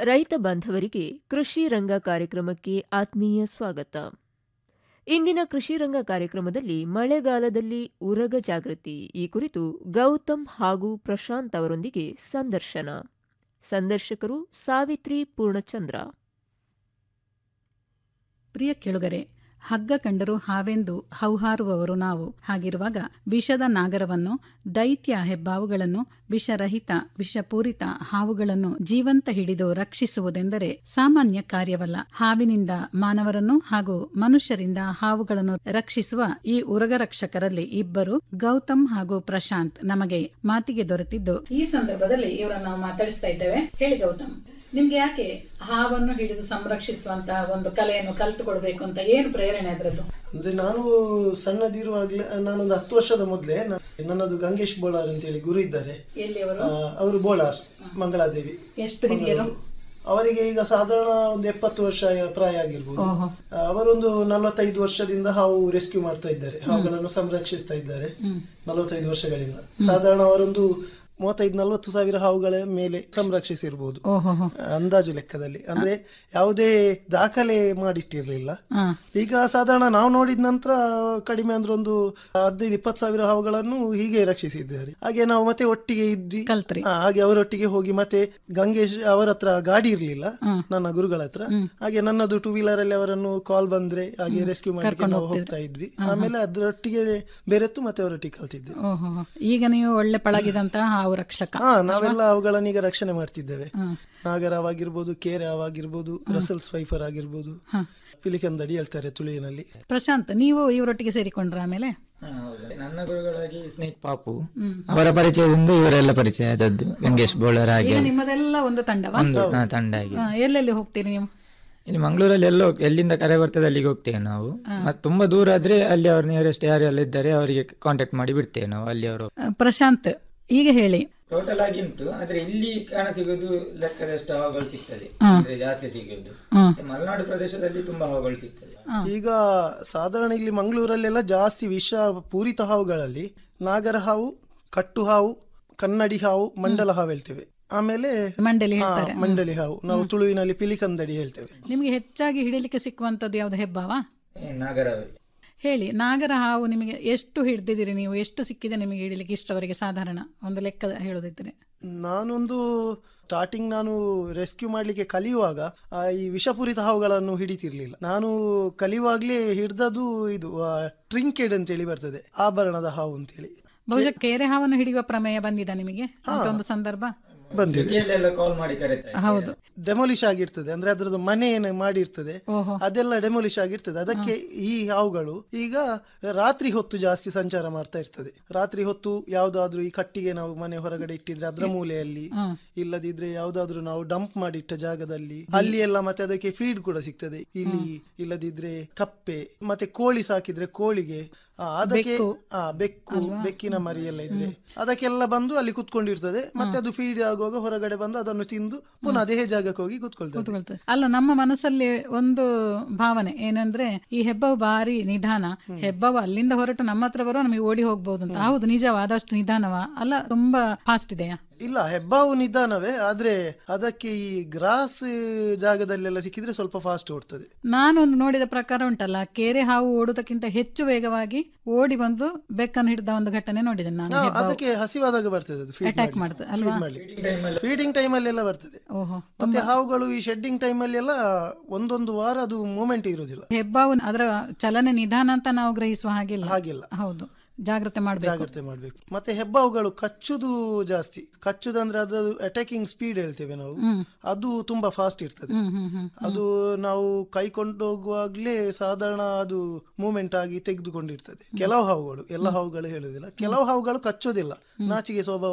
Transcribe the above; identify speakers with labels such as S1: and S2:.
S1: ರೈತ ಬಾಂಧವರಿಗೆ ಕೃಷಿ ರಂಗ ಕಾರ್ಯಕ್ರಮಕ್ಕೆ ಆತ್ಮೀಯ ಸ್ವಾಗತ ಇಂದಿನ ಕೃಷಿ ರಂಗ ಕಾರ್ಯಕ್ರಮದಲ್ಲಿ ಮಳೆಗಾಲದಲ್ಲಿ ಉರಗ ಜಾಗೃತಿ ಈ ಕುರಿತು ಗೌತಮ್ ಹಾಗೂ ಪ್ರಶಾಂತ್ ಅವರೊಂದಿಗೆ ಸಂದರ್ಶನ ಸಂದರ್ಶಕರು ಸಾವಿತ್ರಿ ಪೂರ್ಣಚಂದ್ರ
S2: ಪ್ರಿಯ ಕೇಳುಗರೆ ಹಗ್ಗ ಕಂಡರೂ ಹಾವೆಂದು ಹೌಹಾರುವವರು ನಾವು ಹಾಗಿರುವಾಗ ವಿಷದ ನಾಗರವನ್ನು ದೈತ್ಯ ಹೆಬ್ಬಾವುಗಳನ್ನು ವಿಷರಹಿತ ವಿಷಪೂರಿತ ಹಾವುಗಳನ್ನು ಜೀವಂತ ಹಿಡಿದು ರಕ್ಷಿಸುವುದೆಂದರೆ ಸಾಮಾನ್ಯ ಕಾರ್ಯವಲ್ಲ ಹಾವಿನಿಂದ ಮಾನವರನ್ನು ಹಾಗೂ ಮನುಷ್ಯರಿಂದ ಹಾವುಗಳನ್ನು ರಕ್ಷಿಸುವ ಈ ಉರಗರಕ್ಷಕರಲ್ಲಿ ಇಬ್ಬರು ಗೌತಮ್ ಹಾಗೂ ಪ್ರಶಾಂತ್ ನಮಗೆ ಮಾತಿಗೆ ದೊರೆತಿದ್ದು ಈ ಸಂದರ್ಭದಲ್ಲಿ ಇವರನ್ನು ನಾವು ಮಾತಾಡಿಸ್ತಾ ಇದ್ದೇವೆ ಹೇಳಿ ಗೌತಮ್ ನಿಮ್ಗೆ ಯಾಕೆ ಹಾವನ್ನು ಹಿಡಿದು ಸಂರಕ್ಷಿಸುವಂತಹ ಒಂದು ಕಲೆಯನ್ನು ಕಲ್ತುಕೊಳ್ಬೇಕು ಅಂತ ಏನು ಪ್ರೇರಣೆ ಅದರದ್ದು
S3: ಅಂದ್ರೆ ನಾನು ಸಣ್ಣದಿರುವಾಗ್ಲೇ ನಾನೊಂದು ಹತ್ತು ವರ್ಷದ ಮೊದಲೇ ನನ್ನದು ಗಂಗೇಶ್ ಬೋಳಾರ್ ಅಂತೇಳಿ ಗುರು ಇದ್ದಾರೆ
S2: ಎಲ್ಲಿ ಅವರು
S3: ಆ, ಅವರು ಬೋಳಾರ್ ಮಂಗಳಾದೇವಿ
S2: ಎಷ್ಟು ಹಿರಿಯರು
S3: ಅವರಿಗೆ ಈಗ ಸಾಧಾರಣ ಒಂದು ಎಪ್ಪತ್ತು ವರ್ಷ ಪ್ರಾಯ ಆಗಿರ್ಬೋದು
S2: ಓಹೋ
S3: ಆ, ಅವರೊಂದು ನಲವತ್ತೈದು ವರ್ಷದಿಂದ ಹಾವು ರೆಸ್ಕ್ಯೂ ಮಾಡ್ತಾ ಇದ್ದಾರೆ ಹಾವುಗಳನ್ನು ಸಂರಕ್ಷಿಸ್ತಾ ಇದ್ದಾರೆ ನಲವತ್ತೈದು ವರ್ಷಗಳಿಂದ ಸಾಧಾರಣ ಅವರೊಂದು ಮೂವತ್ತೈದು ನಲವತ್ತು ಸಾವಿರ ಹಾವುಗಳ ಮೇಲೆ ಸಂರಕ್ಷಿಸಿರ್ಬೋದು
S2: ಓಹೋ
S3: ಅಂದಾಜು ಲೆಕ್ಕದಲ್ಲಿ ಅಂದ್ರೆ ಯಾವುದೇ ದಾಖಲೆ ಮಾಡಿಟ್ಟಿರ್ಲಿಲ್ಲ
S2: ಹಾ
S3: ಈಗ ಸಾಧಾರಣ ನಾವು ನೋಡಿದ ನಂತರ ಕಡಿಮೆ ಅಂದ್ರೆ ಒಂದು ಹದಿನೈದು ಇಪ್ಪತ್ತು ಸಾವಿರ ಹಾವುಗಳನ್ನು ಹೀಗೆ ರಕ್ಷಿಸಿದ್ದಾರೆ ಹಾಗೆ ನಾವು ಮತ್ತೆ ಒಟ್ಟಿಗೆ ಇದ್ವಿ
S2: ಕಲ್ತ್ರಿ
S3: ಆ, ಹಾಗೆ ಅವರೊಟ್ಟಿಗೆ ಹೋಗಿ ಮತ್ತೆ ಗಂಗೇಶ್ ಅವರ ಹತ್ರ ಗಾಡಿ ಇರ್ಲಿಲ್ಲ ನನ್ನ ಗುರುಗಳ ಹತ್ರ ಹಾಗೆ ನನ್ನದು ಟೂ ವೀಲರ್ ಅಲ್ಲಿ ಅವರನ್ನು ಕಾಲ್ ಬಂದ್ರೆ ಹಾಗೆ ರೆಸ್ಕ್ಯೂ ಮಾಡಿ ನಾವು ಹೋಗ್ತಾ ಇದ್ವಿ ಆಮೇಲೆ ಅದರೊಟ್ಟಿಗೆ ಬೆರೆತು ಮತ್ತೆ ಅವರೊಟ್ಟಿಗೆ ಕಲ್ತಿದ್ದೆ
S2: ಓಹೋ ಈಗ ನೀವು ಒಳ್ಳೆ ಪಳಗಿದಂತಹ ಹಾವು ರಕ್ಷಕ
S3: ಹಾ ನಾವೆಲ್ಲ ಅವುಗಳನ್ನು ಈಗ ರಕ್ಷಣೆ ಮಾಡ್ತಿದ್ದೇವೆ ನಾಗರವಾಗಿರ್ಬೋದು ಕೇರೆ ಆಗಿರ್ಬೋದು ರಸಲ್ಸ್ ವೈಫರ್ ಆಗಿರ್ಬೋದು ಪಿಲಿಕಂದಡಿ ಹೇಳ್ತಾರೆ ತುಳುವಿನಲ್ಲಿ
S2: ಪ್ರಶಾಂತ್ ನೀವು ಇವರೊಟ್ಟಿಗೆ ಸೇರಿಕೊಂಡ್ರ ಆಮೇಲೆ
S4: ಹಾ, ಹೌದು. ನನ್ನ ಗುರುಗಳಾಗಿ ಸ್ನೇಕ್ ಪಾಪು ಅವರ ಪರಿಚಯದಿಂದ ಇವರೆಲ್ಲ ಪರಿಚಯ ಆದದ್ದು ಗಂಗೇಶ್ ಬೋಳರ್ ಹಾಗೆ
S2: ಈಗ ನಿಮ್ಮದೆಲ್ಲ ಒಂದು ತಂಡವಾ
S4: ಒಂದು ಹಾ, ತಂಡ ಆಗಿ
S2: ಹಾ, ಎಲ್ಲೆಲ್ಲಿ ಹೋಗ್ತೀರಿ ನೀವು
S4: ಇಲ್ಲಿ ಮಂಗಳೂರಲ್ಲಿ ಎಲ್ಲೋ ಎಲ್ಲಿಂದ ಕರೆ ಬರ್ತದೆ ಅಲ್ಲಿಗೆ ಹೋಗ್ತೇವೆ ನಾವು ಮತ್ತೆ ತುಂಬಾ ದೂರ ಆದ್ರೆ ಅಲ್ಲಿ ಅವ್ರ ನಿಯರೆಸ್ಟ್ ಯಾರೆಲ್ಲ ಇದ್ದಾರೆ ಅವರಿಗೆ ಕಾಂಟ್ಯಾಕ್ಟ್ ಮಾಡಿ ಬಿಡ್ತೇವೆ ನಾವು ಅಲ್ಲಿ ಅವರು
S2: ಆ, ಪ್ರಶಾಂತ್ ಈಗ ಹೇಳಿ
S4: ಟೋಟಲ್ ಆಗಿ ಉಂಟು ಆದ್ರೆ ಇಲ್ಲಿ ಕಾಣ ಸಿಗೋದು ಲೆಕ್ಕದಷ್ಟು ಹಾವುಗಳು ಸಿಗ್ತದೆ ಅಂದ್ರೆ ಜಾಸ್ತಿ ಸಿಗೋದು
S2: ಹ್ಮ್.
S4: ಮತ್ತೆ ಮಲೆನಾಡು ಪ್ರದೇಶದಲ್ಲಿ ತುಂಬಾ ಹಾವುಗಳು ಸಿಗ್ತದೆ
S3: ಈಗ ಸಾಧಾರಣ ಇಲ್ಲಿ ಮಂಗಳೂರಲ್ಲೆಲ್ಲ ಜಾಸ್ತಿ ವಿಷ ಪೂರಿತ ಹಾವುಗಳಲ್ಲಿ ನಾಗರ ಹಾವು ಕಟ್ಟು ಹಾವು ಕನ್ನಡಿ ಹಾವು ಮಂಡಲ ಹಾವು ಹೇಳ್ತೇವೆ ಆಮೇಲೆ
S2: ಮಂಡಲಿ
S3: ಹಾ,
S2: ಹೇಳ್ತಾರೆ
S3: ಮಂಡಲಿ ಹಾವು ನಾವು ತುಳುವಿನಲ್ಲಿ ಪಿಲಿಕಂದಡಿ ಹೇಳ್ತೇವೆ
S2: ನಿಮಗೆ ಹೆಚ್ಚಾಗಿ ಹಿಡಿಲಿಕ್ಕೆ ಸಿಕ್ಕುವಂತದ್ದು ಯಾವ್ದು ಹೆಬ್ಬಾವ
S4: ಏ, ನಾಗರವೇ
S2: ಹೇಳಿ ನಾಗರ ಹಾವು ನಿಮಗೆ ಎಷ್ಟು ಹಿಡ್ದಿದ್ದೀರಿ ನೀವು ಎಷ್ಟು ಸಿಕ್ಕಿದೆ ನಿಮಗೆ ಹಿಡಿಲಿಕ್ಕೆ ಇಷ್ಟವರೆಗೆ ಸಾಧಾರಣ ಒಂದು ಲೆಕ್ಕ ಹೇಳೋದಿದ್ರೆ
S3: ನಾನೊಂದು ಸ್ಟಾರ್ಟಿಂಗ್ ನಾನು ರೆಸ್ಕ್ಯೂ ಮಾಡ್ಲಿಕ್ಕೆ ಕಲಿಯುವಾಗ ಆ, ಈ ವಿಷಪೂರಿತ ಹಾವುಗಳನ್ನು ಹಿಡಿತಿರ್ಲಿಲ್ಲ ನಾನು ಕಲಿಯುವಾಗ್ಲೇ ಹಿಡ್ದದು ಇದು ಟ್ರಿಂಕೆಡ್ ಅಂತೇಳಿ ಬರ್ತದೆ ಆಭರಣದ ಹಾವು ಅಂತೇಳಿ
S2: ಬಹುಶಃ ಕೇರೆ ಹಾವನ್ನು ಹಿಡಿಯುವ ಪ್ರಮೇಯ ಬಂದಿದ ನಿಮಗೆ ಅಂತ ಒಂದು ಸಂದರ್ಭ
S3: ಬಂದಿದೆ
S4: ಸಿಟಿಯಲ್ಲೆಲ್ಲ ಕಾಲ್ ಮಾಡಿ ಕರೀತಾರೆ
S2: ಹೌದು
S3: ಡೆಮೊಲಿಶ್ ಆಗಿರ್ತದೆ ಅಂದ್ರೆ ಅದ್ರದ್ದು ಮನೆ ಏನು ಮಾಡಿರ್ತದೆ
S2: ಓಹೋ
S3: ಅದೆಲ್ಲ ಡೆಮೊಲಿಶ್ ಆಗಿರ್ತದೆ ಅದಕ್ಕೆ ಈ ಹಾವುಗಳು ಈಗ ರಾತ್ರಿ ಹೊತ್ತು ಜಾಸ್ತಿ ಸಂಚಾರ ಮಾಡ್ತಾ ಇರ್ತದೆ ರಾತ್ರಿ ಹೊತ್ತು ಯಾವ್ದಾದ್ರು ಈ ಕಟ್ಟಿಗೆ ನಾವು ಮನೆ ಹೊರಗಡೆ ಇಟ್ಟಿದ್ರೆ ಅದ್ರ ಮೂಲೆಯಲ್ಲಿ
S2: ಹ್ಮ್.
S3: ಇಲ್ಲದಿದ್ರೆ ಯಾವ್ದಾದ್ರು ನಾವು ಡಂಪ್ ಮಾಡಿಟ್ಟ ಜಾಗದಲ್ಲಿ ಅಲ್ಲಿ ಎಲ್ಲ ಮತ್ತೆ ಅದಕ್ಕೆ ಫೀಡ್ ಕೂಡ ಸಿಗ್ತದೆ ಇಲಿ ಇಲ್ಲದಿದ್ರೆ ಕಪ್ಪೆ ಮತ್ತೆ ಕೋಳಿ ಸಾಕಿದ್ರೆ ಕೋಳಿಗೆ ಆ, ಅದಕ್ಕೆ ಆ, ಬೆಕ್ಕು ಬೆಕ್ಕಿನ ಮರಿ ಎಲ್ಲ ಇದ್ರೆ ಅದಕ್ಕೆಲ್ಲ ಬಂದು ಅಲ್ಲಿ ಕುತ್ಕೊಂಡಿರ್ತದೆ ಮತ್ತೆ ಅದು ಫೀಡ್ ಆಗುವಾಗ ಹೊರಗಡೆ ಬಂದು ಅದನ್ನು ತಿಂದು ಪುನಃ ಅದೇ ಜಾಗಕ್ಕೆ ಹೋಗಿ ಕುತ್ಕೊಳ್ತದೆ
S2: ಕೂತ್ಕೊಳ್ತದೆ ಅಲ್ಲ ನಮ್ಮ ಮನಸ್ಸಲ್ಲಿ ಒಂದು ಭಾವನೆ ಏನಂದ್ರೆ ಈ ಹೆಬ್ಬವು ಬಾರಿ ನಿಧಾನ ಹೆಬ್ಬವು ಅಲ್ಲಿಂದ ಹೊರಟು ನಮ್ಮ ಹತ್ರ ಬರೋ ನಮಗೆ ಓಡಿ ಹೋಗ್ಬೋದು ಅಂತ ಹೌದು ನಿಜವಾ ಆದಷ್ಟು ನಿಧಾನವಾ ಅಲ್ಲ ತುಂಬಾ ಫಾಸ್ಟ್ ಇದೆಯಾ
S3: ಇಲ್ಲ ಹೆಬ್ಬಾವು ನಿಧಾನವೇ ಆದ್ರೆ ಅದಕ್ಕೆ ಈ ಗ್ರಾಸ್ ಜಾಗದಲ್ಲೆಲ್ಲ ಸಿಕ್ಕಿದ್ರೆ ಸ್ವಲ್ಪ ಫಾಸ್ಟ್ ಓಡ್ತದೆ
S2: ನಾನೊಂದು ನೋಡಿದ ಪ್ರಕಾರ ಉಂಟಲ್ಲ ಕೇರೆ ಹಾವು ಓಡುವುದಕ್ಕಿಂತ ಹೆಚ್ಚು ವೇಗವಾಗಿ ಓಡಿ ಬಂದು ಬೆಕ್ಕನ್ನು ಹಿಡಿದ ಒಂದು ಘಟನೆ ನೋಡಿದ್ದೇನೆ ನಾನು
S3: ಹಾ, ಅದಕ್ಕೆ ಹಸಿವಾದಾಗ ಬರ್ತದೆ ಅದು ಫೀಡ್
S2: ಅಟ್ಯಾಕ್ ಮಾಡ್ತದೆ ಅಲ್ವಾ
S3: ಫೀಡಿಂಗ್ ಟೈಮ್ ಅಲ್ಲಿ ಎಲ್ಲ ಬರ್ತದೆ
S2: ಓಹೋ
S3: ಮತ್ತೆ ಹಾವುಗಳು ಈ ಶೆಡ್ಡಿಂಗ್ ಟೈಮ್ ಅಲ್ಲಿ ಎಲ್ಲ ಒಂದೊಂದು ವಾರ ಅದು ಮೂಮೆಂಟ್ ಇರುವುದಿಲ್ಲ
S2: ಹೆಬ್ಬಾವು ಅದರ ಚಲನೆ ನಿಧಾನ ಅಂತ ನಾವು ಗ್ರಹಿಸುವ ಹಾಗಿಲ್ಲ
S3: ಹಾಗಿಲ್ಲ
S2: ಹೌದು ಜಾಗ್ರತೆ ಮಾಡ್ಬೇಕು
S3: ಜಾಗ್ರತೆ ಮಾಡ್ಬೇಕು ಮತ್ತೆ ಹೆಬ್ಬಾವುಗಳು ಕಚ್ಚುದು ಜಾಸ್ತಿ ಕಚ್ಚುದಂದ್ರೆ ಅದು ಅಟ್ಯಾಕಿಂಗ್ ಸ್ಪೀಡ್ ಹೇಳ್ತೇವೆ ನಾವು ಅದು ತುಂಬಾ ಫಾಸ್ಟ್ ಇರ್ತದೆ
S2: ಹ್ಮ್ ಹ್ಮ್ ಹ್ಮ್
S3: ಅದು ನಾವು ಕೈ ಕೊಂಡೋಗುವಾಗ್ಲೇ ಸಾಧಾರಣ ಅದು ಮೂಮೆಂಟ್ ಆಗಿ ತೆಗೆದುಕೊಂಡಿರ್ತದೆ ಕೆಲವು ಹಾವುಗಳು ಎಲ್ಲ ಹಾವುಗಳು ಹೇಳುದಿಲ್ಲ ಕೆಲವು ಹಾವುಗಳು ಕಚ್ಚೋದಿಲ್ಲ ನಾಚಿಗೆ ಸ್ವಭಾವ